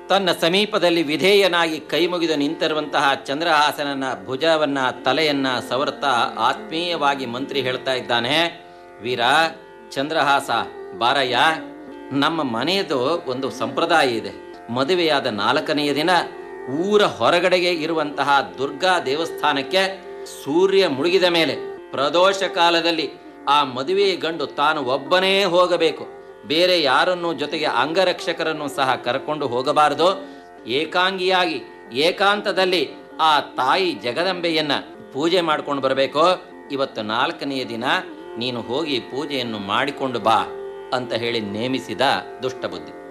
ತನ್ನ ಸಮೀಪದಲ್ಲಿ ವಿಧೇಯನಾಗಿ ಕೈ ಮುಗಿದು ನಿಂತಿರುವಂತಹ ಚಂದ್ರಹಾಸನನ ಭುಜವನ್ನ ತಲೆಯನ್ನ ಸವರ್ತಾ ಆತ್ಮೀಯವಾಗಿ ಮಂತ್ರಿ ಹೇಳ್ತಾ ಇದ್ದಾನೆ ವೀರ ಚಂದ್ರಹಾಸ ಬಾರಯ್ಯ ನಮ್ಮ ಮನೆಯದು ಒಂದು ಸಂಪ್ರದಾಯ ಇದೆ ಮದುವೆಯಾದ ನಾಲ್ಕನೆಯ ದಿನ ಊರ ಹೊರಗಡೆಗೆ ಇರುವಂತಹ ದುರ್ಗಾ ದೇವಸ್ಥಾನಕ್ಕೆ ಸೂರ್ಯ ಮುಳುಗಿದ ಮೇಲೆ ಪ್ರದೋಷ ಕಾಲದಲ್ಲಿ ಆ ಮದುವೆಯ ಗಂಡು ತಾನು ಒಬ್ಬನೇ ಹೋಗಬೇಕು ಬೇರೆ ಯಾರನ್ನು ಜೊತೆಗೆ ಅಂಗರಕ್ಷಕರನ್ನು ಸಹ ಕರ್ಕೊಂಡು ಹೋಗಬಾರದು ಏಕಾಂಗಿಯಾಗಿ ಏಕಾಂತದಲ್ಲಿ ಆ ತಾಯಿ ಜಗದಂಬೆಯನ್ನ ಪೂಜೆ ಮಾಡ್ಕೊಂಡು ಬರಬೇಕು ಇವತ್ತು ನಾಲ್ಕನೆಯ ದಿನ ನೀನು ಹೋಗಿ ಪೂಜೆಯನ್ನು ಮಾಡಿಕೊಂಡು ಬಾ ಅಂತ ಹೇಳಿ ನೇಮಿಸಿದ ದುಷ್ಟಬುದ್ಧಿ